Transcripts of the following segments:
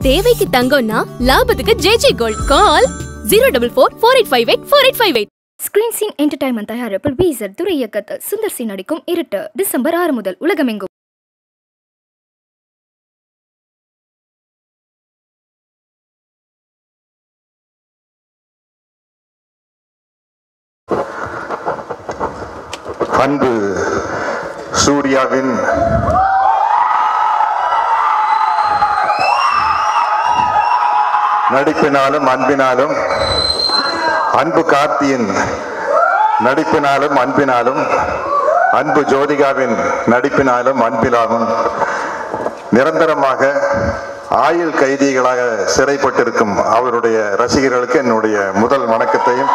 தேவைக்கு தங்கம்னா லாபத்துக்கு JJ gold call zero double four four eight five eight four eight five eight screen scene entertainment தயாரிப்பில் வீசர் துரை இயக்கத்தில் சுந்தர் சி நடிக்கும் இருட்டு டிசம்பர் ஆறு முதல் உலகமெங்கும் அன்பு சூர்யாவின் நடிப்பினாலும் அன்பினாலும் அன்பு கார்த்தியின் நடிப்பினாலும் அன்பினாலும் அன்பு ஜோதிகாவின் நடிப்பினாலும் அன்பினாலும் நிரந்தரமாக ஆயுள் கைதிகளாக சிறைப்பட்டிருக்கும் அவருடைய ரசிகர்களுக்கு என்னுடைய முதல் வணக்கத்தையும்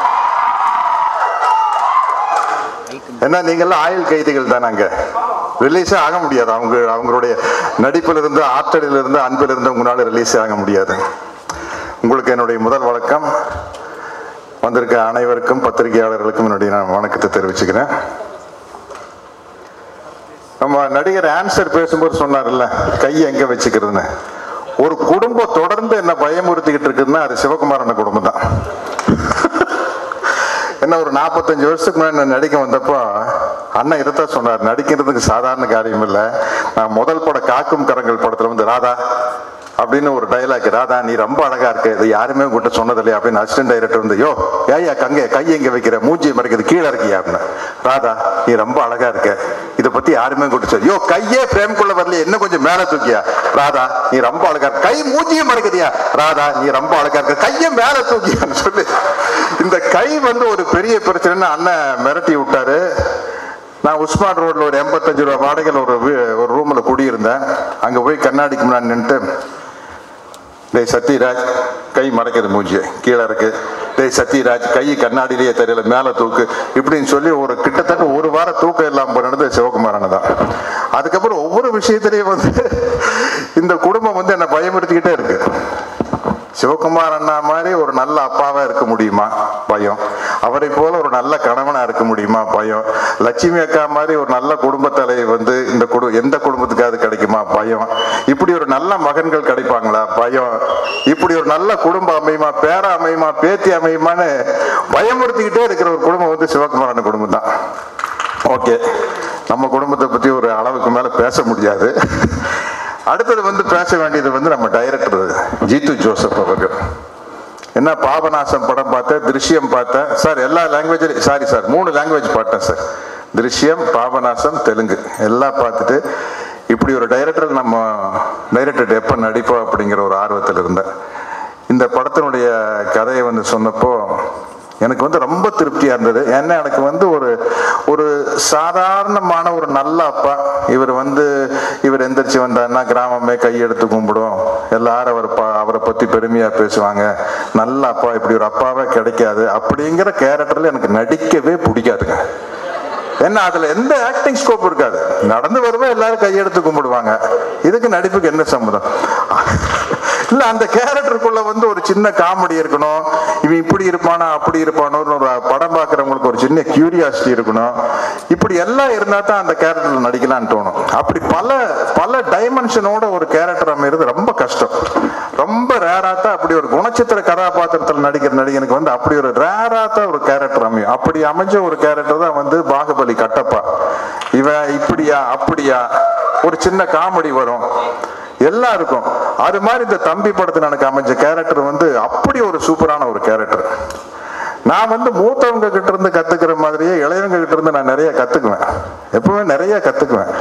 ஏன்னா நீங்கெல்லாம் ஆயுள் கைதிகள் தானே அங்க ரிலீஸே ஆக முடியாது அவங்க அவங்களுடைய நடிப்பிலிருந்து ஆற்றலிலிருந்து அன்பிலிருந்து உங்களால ரிலீஸ் ஆக முடியாது உங்களுக்கு என்னுடைய முதல் வணக்கம் வந்திருக்க அனைவருக்கும் பத்திரிகையாளர்களுக்கும் என்னுடைய நான் வணக்கத்தை தெரிவிச்சுக்கிறேன் நம்ம நடிகர் ஆன்சர் பேசும்போது சொன்னார்ல கை எங்க வச்சுக்கிறதுன்னு ஒரு குடும்பம் தொடர்ந்து என்ன பயமுறுத்திக்கிட்டு இருக்குதுன்னா அது சிவகுமாரன் குடும்பம் தான் என்ன ஒரு நாற்பத்தஞ்சு வருஷத்துக்கு முன்னாடி நான் நடிக்க வந்தப்போ அண்ணன் இதைத்தான் சொன்னார் நடிக்கிறதுக்கு சாதாரண காரியம் இல்லை நான் முதல் படம் காக்கும் கரங்கள் படத்துல வந்து ராதா அப்படின்னு ஒரு டைலாக் ராதா நீ ரொம்ப அழகா இருக்க இது யாருமே உங்ககிட்ட சொன்னதில்லையா அப்படின்னு அசிஸ்டன்ட் டைரக்டர் வந்து யோ ஏயா கங்க கை எங்க வைக்கிற மூஞ்சி மறைக்கிறது கீழே இருக்கியா அப்படின்னு ராதா நீ ரொம்ப அழகா இருக்க இதை பத்தி யாருமே கூட்ட சொல்லி யோ கையே பிரேம்குள்ள வரலையே என்ன கொஞ்சம் மேல தூக்கியா ராதா நீ ரொம்ப அழகா இருக்க கை மூஞ்சியும் மறைக்கிறியா ராதா நீ ரொம்ப அழகா இருக்க கையை மேல தூக்கியான்னு சொல்லி இந்த கை வந்து ஒரு பெரிய பிரச்சனைன்னு அண்ணன் மிரட்டி விட்டாரு நான் உஸ்மான் ரோட்ல ஒரு எண்பத்தஞ்சு ரூபா வாடகையில் ஒரு வீ- ஒரு ரூம்ல குடியிருந்தேன் அங்க போய் கண்ணாடிக்கு முன்னாடி நின்றுட்டு டேய் சத்யராஜ் கை மடக்குது மூஞ்சி கீழே இருக்கு டேய் சத்யராஜ் கை கண்ணாடியிலேயே தெரியல மேலே தூக்கு இப்படின்னு சொல்லி ஒரு கிட்டத்தட்ட ஒரு வாரம் தூக்கம் இல்லாமல் நடந்தது சிவகுமாரன் தான் அதுக்கப்புறம் ஒவ்வொரு விஷயத்திலையும் வந்து இந்த குடும்பம் வந்து என்னை பயமுறுத்திக்கிட்டே இருக்கு சிவகுமார் அண்ணா மாதிரி ஒரு நல்ல அப்பாவா இருக்க முடியுமா பயம் அவரை போல ஒரு நல்ல கணவனா இருக்க முடியுமா பயம் லட்சுமி அக்கா மாதிரி ஒரு நல்ல குடும்ப தலைவி வந்து இந்த குடு எந்த குடும்பத்துக்காவது கிடைக்குமா பயம் இப்படி ஒரு நல்ல மகன்கள் கிடைப்பாங்களா பயம் இப்படி ஒரு நல்ல குடும்பம் அமையுமா பேரா அமையுமா பேத்தி அமையுமான்னு பயமுறுத்திக்கிட்டே இருக்கிற ஒரு குடும்பம் வந்து சிவகுமார் அண்ணன் குடும்பம் தான் ஓகே நம்ம குடும்பத்தை பத்தி ஒரு அளவுக்கு மேல பேச முடியாது அடுத்தது வந்து பேச வேண்டியது வந்து நம்ம டைரக்டர் ஜீத்து ஜோசப் அவர்கள் என்ன பாபநாசம் படம் பார்த்தேன் திருஷ்யம் பார்த்தேன் சார் எல்லா லாங்குவேஜ்லையும் சாரி சார் மூணு லாங்குவேஜ் பார்த்தேன் சார் திருஷ்யம் பாபநாசம் தெலுங்கு எல்லாம் பார்த்துட்டு இப்படி ஒரு டைரக்டர் நம்ம டைரக்டர் எப்போ நடிப்போம் அப்படிங்கிற ஒரு ஆர்வத்தில் இருந்தேன் இந்த படத்தினுடைய கதையை வந்து சொன்னப்போ எனக்கு வந்து ரொம்ப திருப்தியா இருந்தது ஏன்னா எனக்கு வந்து ஒரு ஒரு சாதாரணமான ஒரு நல்ல அப்பா இவர் வந்து இவர் எந்திரிச்சு வந்தாருன்னா கிராமமே கையெடுத்து கும்பிடும் எல்லாரும் அவர் பா அவரை பத்தி பெருமையா பேசுவாங்க நல்ல அப்பா இப்படி ஒரு அப்பாவே கிடைக்காது அப்படிங்கிற கேரக்டர்ல எனக்கு நடிக்கவே பிடிக்காதுங்க ஏன்னா அதுல எந்த ஆக்டிங் ஸ்கோப் இருக்காது நடந்து வருவே எல்லாரும் கையெடுத்து கும்பிடுவாங்க இதுக்கு நடிப்புக்கு என்ன சம்மதம் இல்ல அந்த கேரக்டருக்குள்ள வந்து ஒரு சின்ன காமெடி இருக்கணும் இவன் இப்படி இருப்பானா அப்படி இருப்பானோன்னு ஒரு படம் பார்க்கறவங்களுக்கு ஒரு சின்ன கியூரியாசிட்டி இருக்கணும் இப்படி எல்லாம் இருந்தா தான் அந்த கேரக்டர் நடிக்கலாம்னு தோணும் அப்படி பல பல டைமென்ஷனோட ஒரு கேரக்டர் அமைகிறது ரொம்ப கஷ்டம் ரொம்ப ரேரா தான் அப்படி ஒரு குணச்சித்திர கதாபாத்திரத்தில் நடிக்கிற நடிகனுக்கு வந்து அப்படி ஒரு ரேரா தான் ஒரு கேரக்டர் அமையும் அப்படி அமைஞ்ச ஒரு கேரக்டர் தான் வந்து பாகுபலி கட்டப்பா இவன் இப்படியா அப்படியா ஒரு சின்ன காமெடி வரும் எல்லாம் இருக்கும் அது மாதிரி இந்த தம்பி படத்துல எனக்கு அமைஞ்ச கேரக்டர் வந்து அப்படி ஒரு சூப்பரான ஒரு கேரக்டர் நான் வந்து மூத்தவங்க கிட்ட இருந்து கத்துக்கிற மாதிரியே இளையவங்க கிட்ட இருந்து நான் நிறைய கத்துக்குவேன் எப்பவுமே நிறைய கத்துக்குவேன்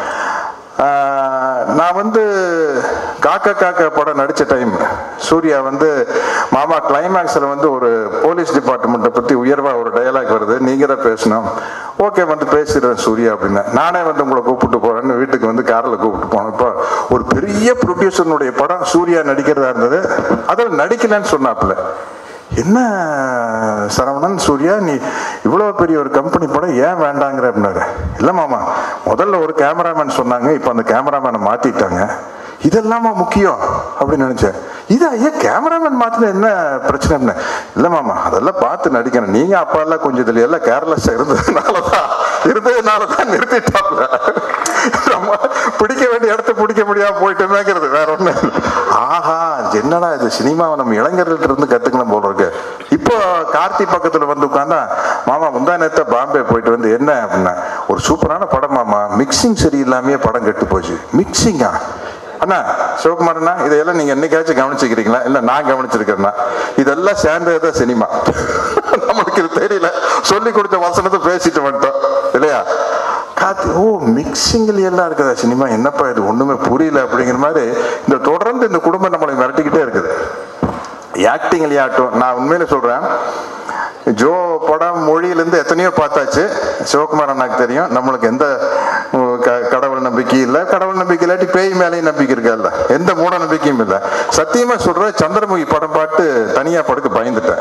ஆஹ் நான் வந்து காக்க காக்க படம் நடிச்ச டைம் சூர்யா வந்து மாமா கிளைமேக்ஸ்ல வந்து ஒரு போலீஸ் டிபார்ட்மெண்ட்டை பத்தி உயர்வா ஒரு டயலாக் வருது நீங்க தான் பேசணும் ஓகே வந்து பேசுறேன் சூர்யா அப்படின்னு நானே வந்து உங்களை கூப்பிட்டு போறேன்னு வீட்டுக்கு வந்து காரில் கூப்பிட்டு போனேன் இப்போ ஒரு பெரிய ப்ரொடியூசருடைய படம் சூர்யா நடிக்கிறதா இருந்தது அதில் நடிக்கலன்னு சொன்னாப்புல என்ன சரவணன் சூர்யா நீ இவ்வளோ பெரிய ஒரு கம்பெனி படம் ஏன் வேண்டாங்கிற அப்படின்னாரு இல்லை மாமா முதல்ல ஒரு கேமராமேன் சொன்னாங்க இப்போ அந்த கேமராமேனை மாற்றிட்டாங்க இதெல்லாமா முக்கியம் அப்படின்னு நினைச்சேன் இது ஐயா கேமராமேன் மாத்தின என்ன பிரச்சனை இல்லை மாமா அதெல்லாம் பார்த்து நடிக்கணும் நீங்க அப்பா எல்லாம் கொஞ்சம் இதுல எல்லாம் கேர்லெஸ் இருந்ததுனால தான் இருந்ததுனால தான் நிறுத்திட்டாப்ல நம்ம பிடிக்க வேண்டிய இடத்த பிடிக்க முடியாம போயிட்டோமேங்கிறது வேற ஒண்ணு இல்ல. ஆஹா என்னடா இது சினிமாவை நம்ம இளைஞர்கள்ட்ட இருந்து கத்துக்கணும் போல இருக்கு இப்போ கார்த்தி பக்கத்துல வந்து உட்காந்தா மாமா முந்தா நேரத்தை பாம்பே போயிட்டு வந்து என்ன அப்படின்னா ஒரு சூப்பரான படம் மாமா மிக்சிங் சரியில்லாமையே படம் கெட்டு போச்சு மிக்சிங்கா அண்ணா சிவகுமாரண்ணா இதையெல்லாம் நீங்க என்னைக்காச்சும் கவனிச்சுக்கிறீங்களா இல்ல நான் கவனிச்சிருக்கேன்னா இதெல்லாம் சேர்ந்ததுதான் சினிமா நம்மளுக்கு இது தெரியல சொல்லி கொடுத்த வசனத்தை பேசிட்டு வந்துட்டோம் இல்லையா காத்து ஓ மிக்சிங்ல எல்லாம் இருக்குதா சினிமா என்னப்பா இது ஒண்ணுமே புரியல அப்படிங்கிற மாதிரி இந்த தொடர்ந்து இந்த குடும்பம் நம்மளை மிரட்டிக்கிட்டே இருக்குது ஆக்டிங்லயாகட்டும் நான் உண்மையில சொல்றேன் ஜோ படம் மொழியிலேருந்து எத்தனையோ பார்த்தாச்சு சிவகுமார் அண்ணாக்கு தெரியும் நம்மளுக்கு எந்த உம், க- கடவுள் நம்பிக்கை இல்லை கடவுள் நம்பிக்கை இல்லாட்டி பேய் மேலேயும் நம்பிக்கை இருக்கா எந்த மூட நம்பிக்கையும் இல்லை சத்தியமா சொல்றேன் சந்திரமுகி படம் பார்த்து தனியா படுக்க பயந்துட்டேன்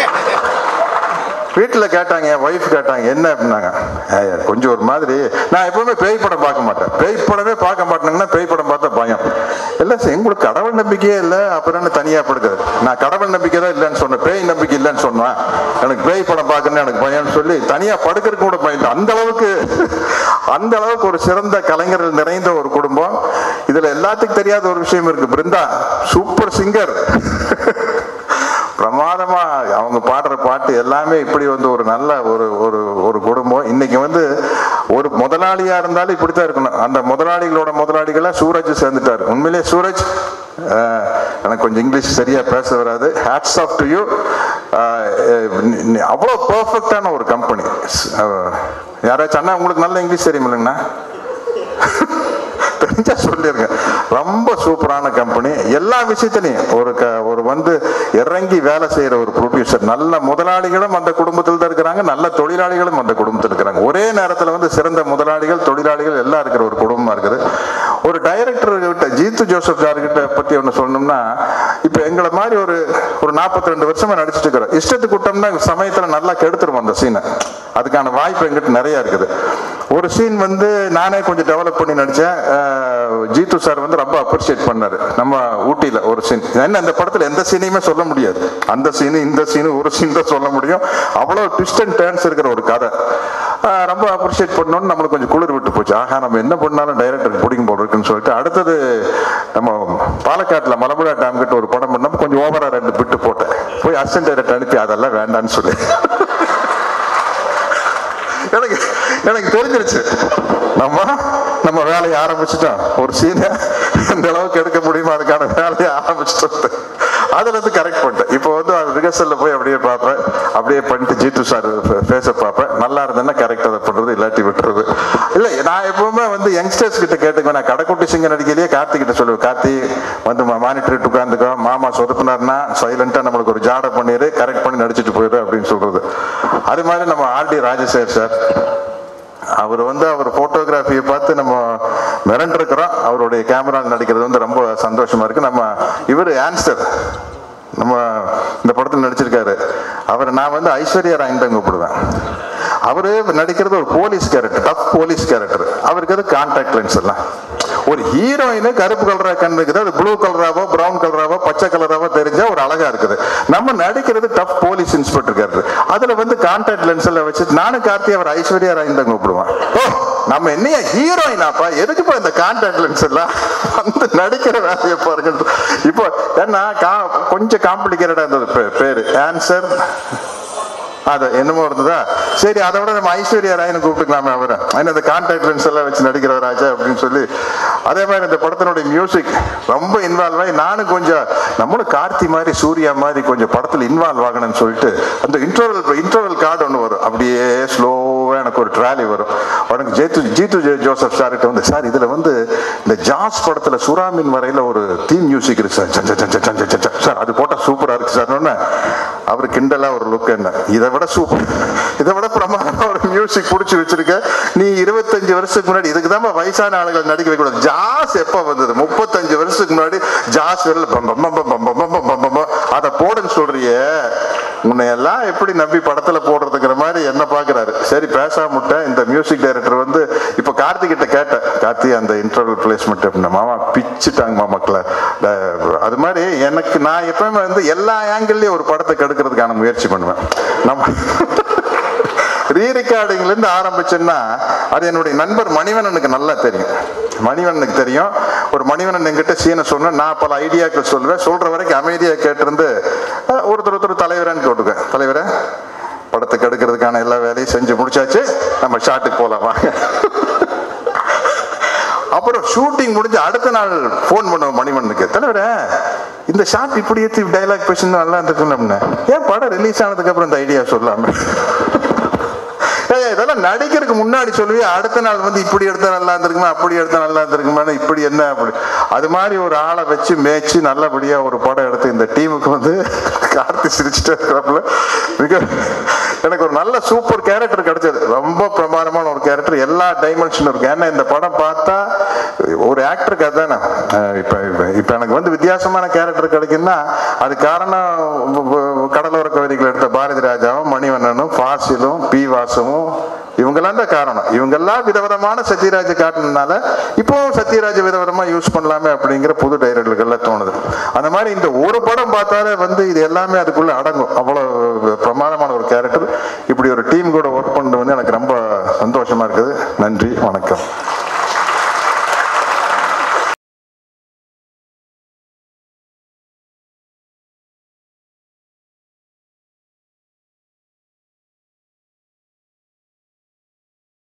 வீட்டில் கேட்டாங்க என் ஒய்ஃப் கேட்டாங்க என்ன அப்படின்னாங்க "ஏய், கொஞ்சம் ஒரு மாதிரி நான் எப்பவுமே பேய் படம் பார்க்க மாட்டேன் பேய் படமே பார்க்க மாட்டேங்கன்னா பேய் படம் பார்த்தா பயம் இல்லை சார் உங்களுக்கு கடவுள் நம்பிக்கையே இல்லை அப்புறம் என்ன தனியாக படுக்காது நான் கடவுள் நம்பிக்கை தான் இல்லைன்னு சொன்னேன் பேய் நம்பிக்கை இல்லைன்னு சொன்னேன் எனக்கு பேய் படம் பார்க்கணும்னு எனக்கு பயம்னு சொல்லி தனியாக படுக்கிறதுக்கு கூட பயந்து அந்த அளவுக்கு அந்த அளவுக்கு ஒரு சிறந்த கலைஞர்கள் நிறைந்த ஒரு குடும்பம் இதுல எல்லாத்துக்கும் தெரியாத ஒரு விஷயம் இருக்கு பிருந்தா சூப்பர் சிங்கர் பிரமாதமா அவங்க பாடுற பாட்டு எல்லாமே இப்படி வந்து ஒரு நல்ல ஒரு ஒரு ஒரு குடும்பம் இன்னைக்கு வந்து ஒரு முதலாளியா இருந்தாலும் இப்படித்தான் இருக்கணும் அந்த முதலாளிகளோட முதலாளிகளா சூரஜ் சேர்ந்துட்டாரு உண்மையிலேயே சூரஜ் அஹ், எனக்கு கொஞ்சம் இங்கிலீஷ் சரியா பேச வராது ஹேட்ஸ் ஆஃப் டு யூ அவ்வளோ பர்ஃபெக்டான ஒரு கம்பெனி யாராச்சும் அண்ணா உங்களுக்கு நல்ல இங்கிலீஷ் தெரியுமில்லைங்கண்ணா தெரிஞ்சா சொல்லிருங்க ரொம்ப சூப்பரான கம்பெனி எல்லா விஷயத்திலையும் ஒரு க ஒரு வந்து இறங்கி வேலை செய்யற ஒரு ப்ரொடியூசர் நல்ல முதலாளிகளும் அந்த குடும்பத்தில் தான் இருக்கிறாங்க நல்ல தொழிலாளிகளும் அந்த குடும்பத்தில் இருக்கிறாங்க ஒரே நேரத்தில் வந்து சிறந்த முதலாளிகள் தொழிலாளிகள் எல்லாம் இருக்கிற ஒரு குடும்பமா இருக்குது ஒரு டைரக்டர் கிட்ட ஜீத்து ஜோசப் சார் கிட்ட பத்தி ஒன்று சொல்லணும்னா இப்போ எங்களை மாதிரி ஒரு ஒரு நாற்பத்தி ரெண்டு வருஷமா நடிச்சிட்டு இருக்கிறோம் இஷ்டத்துக்கு விட்டோம்னா சமயத்துல நல்லா கெடுத்துருவோம் அந்த சீனை அதுக்கான வாய்ப்பு எங்கிட்ட நிறைய இருக்குது ஒரு சீன் வந்து நானே கொஞ்சம் டெவலப் பண்ணி நடிச்சேன் அஹ், ஜீத்து சார் வந்து ரொம்ப அப்ரிஷியேட் பண்ணாரு நம்ம ஊட்டியில ஒரு சீன் என்ன அந்த படத்துல எந்த சீனையுமே சொல்ல முடியாது அந்த சீனு இந்த சீனு ஒரு சீன் தான் சொல்ல முடியும் அவ்வளோ ட்விஸ்ட் அண்ட் டேர்ன்ஸ் இருக்கிற ஒரு கதை அஹ், ரொம்ப அப்ரிஷியேட் பண்ணோன்னு நம்மளுக்கு கொஞ்சம் குளிர் விட்டு போச்சு ஆஹா நம்ம என்ன பண்ணாலும் டைரக்டருக்கு பிடிக்கும் போல இருக்குன்னு சொல்லிட்டு அடுத்தது நம்ம பாலக்காட்டுல மலம்புழா டேம் கிட்ட ஒரு படம் பண்ணோம் கொஞ்சம் ஓவரா ரெண்டு பிட்டு போட்டேன் போய் அசிஸ்டன்ட் டைரக்டர் அனுப்பி அதெல்லாம் வேண்டான்னு சொல்லி எனக்கு எனக்கு தெரிஞ்சிருச்சு நம்ம நம்ம வேலையை ஆரம்பிச்சிட்டோம் ஒரு சீனை எந்த அளவுக்கு எடுக்க முடியுமோ அதுக்கான வேலையை ஆரம்பிச்சிட்டோம் அதுல இருந்து கரெக்ட் பண்ணிட்டேன் இப்போ வந்து ரிஹர்சல்ல போய் அப்படியே பார்ப்பேன் அப்படியே பண்ணிட்டு ஜீத்து சார் பேச பார்ப்பேன் நல்லா இருந்தேன்னா கரெக்ட் அதை பண்றது இல்லாட்டி விட்டுறது இல்ல நான் எப்பவுமே வந்து யங்ஸ்டர்ஸ் கிட்ட கேட்டுக்குவேன் நான் கடைக்குட்டி சிங்க நடிக்கையிலேயே கார்த்தி கிட்ட சொல்லுவேன் கார்த்தி வந்து மானிட்டர் உட்காந்துக்கோ மாமா சொதுப்புனார்னா சைலண்டா நம்மளுக்கு ஒரு ஜாடை பண்ணிடு கரெக்ட் பண்ணி நடிச்சிட்டு போயிடு அப்படின்னு சொல்றது அது மாதிரி நம்ம ஆர்டி ராஜசேகர் சார் அவர் வந்து அவர் போட்டோகிராஃபியை பார்த்து நம்ம மிரண்டிருக்கிறோம் அவருடைய கேமரா நடிக்கிறது வந்து ரொம்ப சந்தோஷமா இருக்கு நம்ம இவர் ஆன்சர் நம்ம இந்த படத்தில் நடிச்சிருக்காரு அவர் நான் வந்து ஐஸ்வர்யா ராய் தான் கூப்பிடுவேன் அவரு நடிக்கிறது ஒரு police character tough police character அவருக்கு அது கான்டாக்ட் லென்ஸ் எல்லாம் ஒரு ஹீரோயின் கருப்பு கலரா கண் இருக்குது அது ப்ளூ கலராவோ பிரவுன் கலராவோ பச்சை கலராவோ தெரிஞ்சா ஒரு அழகா இருக்குது நம்ம நடிக்கிறது டஃப் போலீஸ் இன்ஸ்பெக்டர் கேரக்டர் அதுல வந்து கான்டாக்ட் லென்ஸ் எல்லாம் வச்சு நானும் கார்த்தி அவர் ஐஸ்வர்யா ராய் தான் கூப்பிடுவான் ஓ நம்ம என்னைய ஹீரோயினாப்பா எதுக்குப்பா இந்த கான்டாக்ட் லென்ஸ் எல்லாம் வந்து நடிக்கிற வேலையை பாருங்க இப்போ ஏன்னா கா- கொஞ்சம் காம்ப்ளிகேட்டடா இருந்தது பே- பேரு ஆன்சர் அது என்னமோ இருந்ததா சரி அதை விட நம்ம ஐஸ்வர்யா ராயனை கூப்பிட்டுக்கலாமே அவரை ஏன்னா இந்த கான்டாக்ட் லென்ஸ் எல்லாம் வச்சு நடிக்கிற ராஜா அப்படின்னு சொல்லி அதே மாதிரி இந்த படத்தினுடைய மியூசிக் ரொம்ப இன்வால்வ் ஆகி நானும் கொஞ்சம் நம்மளும் கார்த்தி மாதிரி சூர்யா மாதிரி கொஞ்சம் படத்தில் இன்வால்வ் ஆகணும்னு சொல்லிட்டு அந்த இன்டர்வல் இன்டர்வல் கார்டு ஒன்று வரும் அப்படியே ஸ்லோவாக எனக்கு ஒரு ட்ராலி வரும் உனக்கு ஜேத்து ஜீத்து ஜே- ஜோசப் சார்கிட்ட வந்து சார் இதில் வந்து இந்த ஜாஸ் படத்தில் சுறாமின் வரையில் ஒரு தீம் மியூசிக் இருக்கு சார் ச, ச, ச, ச, ச, ச, ச. சார் அது போட்டால் சூப்பராக இருக்கு சார் அவர் கிண்டலா ஒரு லுக் என்ன இதை விட சூப்பர் இதை விட பிரமாதமா ஒரு மியூசிக் புடிச்சு வச்சிருக்க நீ இருபத்தஞ்சு வருஷத்துக்கு முன்னாடி இதுக்கு தான் வயசான ஆளுகள் நடிக்க வைக்கக்கூடாது ஜாஸ் எப்ப வந்தது முப்பத்தஞ்சு வருஷத்துக்கு முன்னாடி ஜாஸ் வரல பம் பம் பம் பம் பம் பம் பம் பம் பம். அதை போடுன்னு சொல்றியே உன்னை எல்லாம் எப்படி நம்பி படத்துல போடுறதுங்கிற மாதிரி என்ன பாக்குறாரு சரி பேசாம விட்டேன் இந்த மியூசிக் டைரக்டர் வந்து இப்ப கார்த்திக் கிட்ட கேட்டேன் கார்த்தி அந்த இன்டர்வல் பிளேஸ்மெண்ட் அப்படின்னா மாமா பிச்சுட்டாங்க மாமாக்களை அது மாதிரி எனக்கு நான் எப்பவுமே வந்து எல்லா ஆங்கிள்லயும் ஒரு படத்தை கெடுக்கிறதுக்கான முயற்சி பண்ணுவேன் நம்ம ரீ ரெக்கார்டிங்லேருந்து ஆரம்பிச்சேன்னா அது என்னுடைய நண்பர் மணிவண்ணனுக்கு நல்லா தெரியும் மணிவண்ணனுக்கு தெரியும் ஒரு மணிவண்ணன் என்கிட்ட சீனை சொன்னா நான் பல ஐடியாக்கள் சொல்லுவேன் சொல்ற வரைக்கும் அமைதியாக கேட்டிருந்து அஹ், ஒருத்தர் ஒருத்தர் தலைவரான்னு கேட்டுக்கேன் தலைவரே படத்துக்கு எடுக்கிறதுக்கான எல்லா வேலையும் செஞ்சு முடிச்சாச்சு நம்ம ஷாட்டுக்கு போகலாம் வாங்க அப்புறம் ஷூட்டிங் முடிஞ்சு அடுத்த நாள் ஃபோன் பண்ணுவோம் மணிமண்ணுக்கு தலைவரே இந்த ஷாட் இப்படி ஏற்றி டைலாக் பேசணும் நல்லா இருந்துருக்குன்னு அப்படின்னா ஏன் படம் ரிலீஸ் ஆனதுக்கு அப்புறம் இந்த ஐடியா சொல்லாம ஏய், இதெல்லாம் நடிக்கிறதுக்கு முன்னாடி சொல்லுவே அடுத்த நாள் வந்து இப்படி எடுத்தா நல்லா இருந்திருக்குமா அப்படி எடுத்தா நல்லா இருந்திருக்குமா இப்படி என்ன அப்படி அது மாதிரி ஒரு ஆளை வச்சு மேய்ச்சி நல்லபடியா ஒரு படம் எடுத்து இந்த டீமுக்கு வந்து கார்த்தி சிரிச்சுட்டு இருக்கிறப்பல மிக எனக்கு ஒரு நல்ல சூப்பர் கேரக்டர் கிடைச்சது ரொம்ப பிரமாதமான ஒரு கேரக்டர் எல்லா டைமென்ஷனும் இருக்கு ஏன்னா இந்த படம் பார்த்தா ஒரு ஆக்டருக்கு அதுதானே அஹ் இப்ப இப்ப- இப்ப எனக்கு வந்து வித்தியாசமான கேரக்டர் கிடைக்குன்னா அது காரணம் வ- வ- கடலோர கவிதைகள் எடுத்த பாரதி ராஜாவும் மணிவண்ணனும் ஃபாசிலும் பி வாசுவும் இவங்கெல்லாம் தான் காரணம் இவங்கெல்லாம் விதவிதமான சத்யராஜ காட்டினால இப்போவும் சத்யராஜ விதவிதமா யூஸ் பண்ணலாமே அப்படிங்கிற புது டைரக்டர்கள்லாம் தோணுது அந்த மாதிரி இந்த ஒரு படம் பார்த்தாலே வந்து இது எல்லாமே அதுக்குள்ள அடங்கும் அவ்வளவு பிரமாதமான ஒரு கேரக்டர் இப்படி ஒரு டீம் கூட ஒர்க் பண்ணது வந்து எனக்கு ரொம்ப சந்தோஷமா இருக்குது நன்றி வணக்கம்